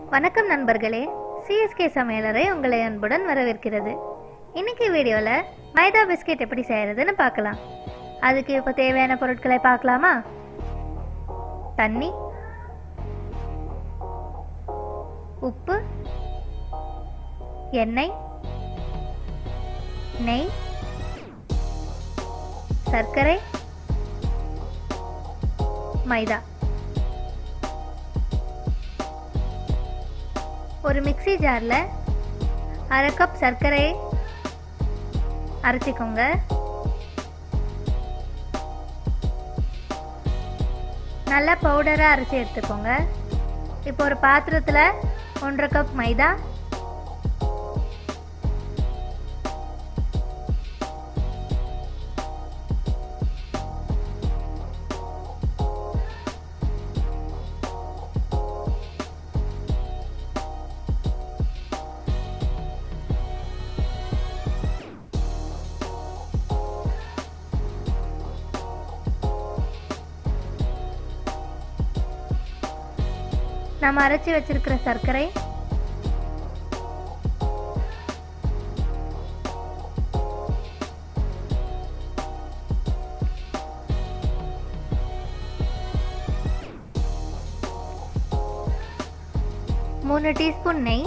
வணக்கம் நண்பர்களே சிஎஸ்கே சமையலறை உங்களை அன்புடன் வரவேற்கிறது இன்னைக்கு வீடியோவில் மைதா பிஸ்கெட் எப்படி செய்யறதுன்னு பார்க்கலாம் அதுக்கு இப்போ தேவையான பொருட்களை பார்க்கலாமா தண்ணி உப்பு எண்ணெய் நெய் சர்க்கரை மைதா ஒரு மிக்ஸி ஜாரில் அரை கப் சர்க்கரையை அரைச்சிக்கோங்க நல்லா பவுடராக அரைச்சி எடுத்துக்கோங்க இப்போ ஒரு பாத்திரத்தில் ஒன்றரை கப் மைதா நம்ம அரைச்சி வச்சிருக்கிற சர்க்கரை மூணு டீஸ்பூன் நெய்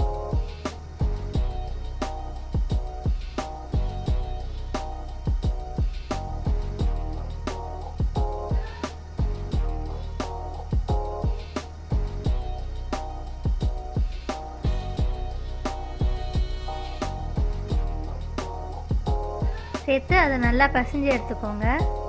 சேர்த்து அதை நல்லா பசைஞ்சு எடுத்துக்கோங்க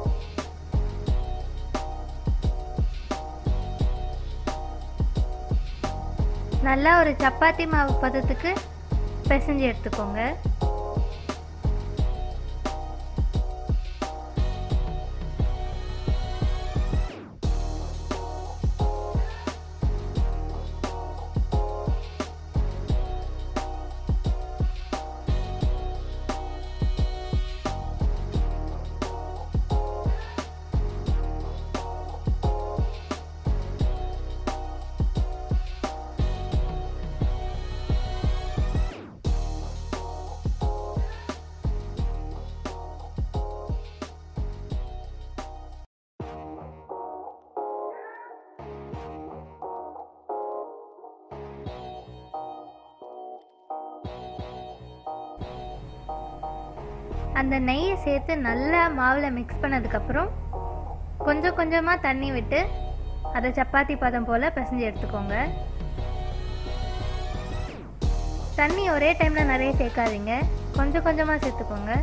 நல்லா ஒரு சப்பாத்தி மாவு பதத்துக்கு பிசைஞ்சு எடுத்துக்கோங்க அந்த நெய்யை சேர்த்து நல்லா மாவில் மிக்ஸ் பண்ணதுக்கப்புறம் கொஞ்சம் கொஞ்சமாக தண்ணி விட்டு அதை சப்பாத்தி பதம் போல் பிசைஞ்சு எடுத்துக்கோங்க தண்ணி ஒரே டைமில் நிறைய சேர்க்காதீங்க கொஞ்சம் கொஞ்சமாக சேர்த்துக்கோங்க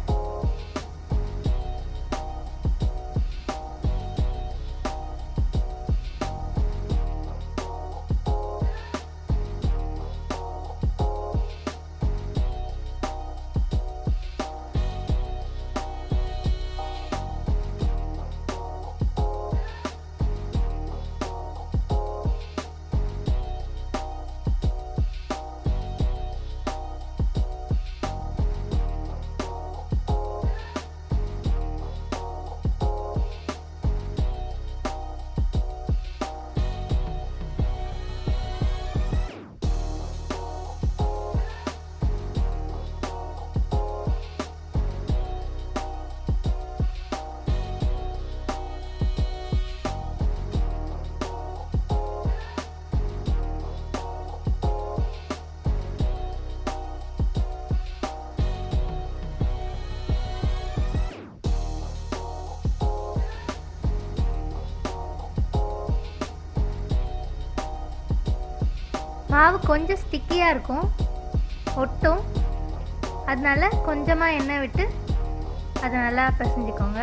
மாவு கொஞ்சம் ஸ்டிக்கியாக இருக்கும் ஒட்டும் அதனால கொஞ்சமாக எண்ணெய் விட்டு அதை நல்லா பிசைஞ்சுக்கோங்க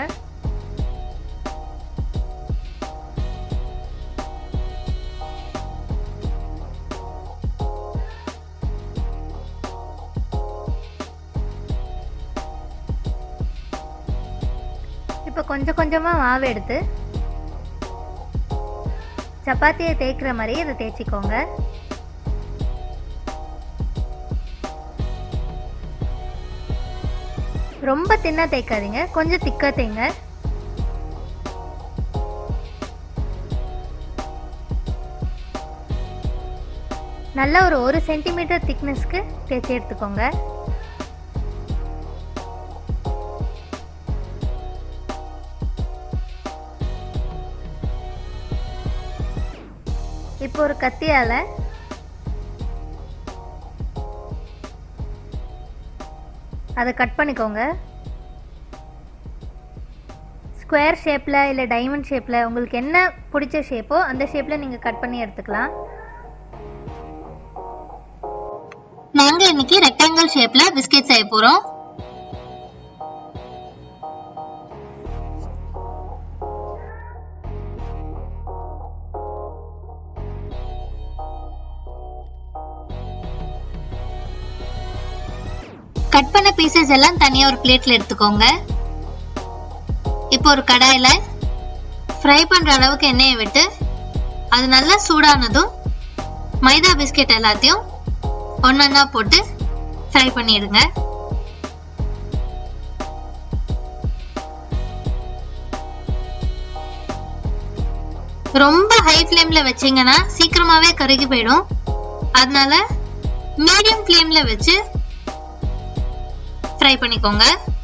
இப்போ கொஞ்சம் கொஞ்சமாக மாவு எடுத்து சப்பாத்தியை தேய்க்கிற மாதிரி இதை தேய்ச்சிக்கோங்க ரொம்ப தின்னா தேய்க்காதீங்க கொஞ்சம் திக்காக தேய்ங்க நல்லா ஒரு ஒரு சென்டிமீட்டர் திக்னஸ்க்கு தேய்ச்சி எடுத்துக்கோங்க இப்போ ஒரு கத்தியால் அதை கட் பண்ணிக்கோங்க ஸ்கொயர் ஷேப்பில் இல்லை டைமண்ட் ஷேப்பில் உங்களுக்கு என்ன பிடிச்ச ஷேப்போ அந்த ஷேப்பில் நீங்கள் கட் பண்ணி எடுத்துக்கலாம் நாங்கள் இன்னைக்கு ரெக்டாங்கிள் ஷேப்பில் பிஸ்கெட் செய்ய போகிறோம் கட் பண்ண பீசஸ் எல்லாம் தனியாக ஒரு பிளேட்டில் எடுத்துக்கோங்க இப்போ ஒரு கடாயில் ஃப்ரை பண்ணுற அளவுக்கு எண்ணெயை விட்டு அது நல்லா சூடானதும் மைதா பிஸ்கெட் எல்லாத்தையும் ஒன்றா போட்டு ஃப்ரை பண்ணிடுங்க ரொம்ப ஹை ஃப்ளேம்ல வச்சீங்கன்னா சீக்கிரமாவே கருகி போயிடும் அதனால மீடியம் ஃப்ளேம்ல வச்சு ஃப்ரை பண்ணிக்கோங்க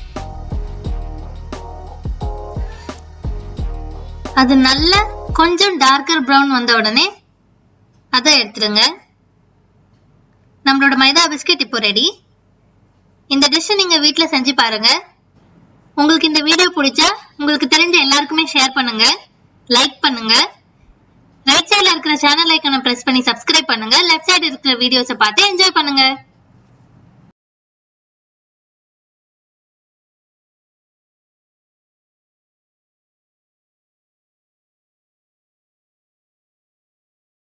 அது நல்லா கொஞ்சம் டார்க்கர் ப்ரௌன் வந்த உடனே அதை எடுத்துடுங்க நம்மளோட மைதா பிஸ்கெட் இப்போ ரெடி இந்த டிஷ்ஷை நீங்க வீட்டில் செஞ்சு பாருங்க உங்களுக்கு இந்த வீடியோ பிடிச்சா உங்களுக்கு தெரிஞ்ச எல்லாருக்குமே ஷேர் பண்ணுங்க லைக் பண்ணுங்க ரைட் சைடில் இருக்கிற சேனல் ஐக்கனை ப்ரெஸ் பண்ணி சப்ஸ்கிரைப் பண்ணுங்க லெஃப்ட் சைடு இருக்கிற வீடியோஸை பார்த்து என்ஜாய் பண்ணுங்க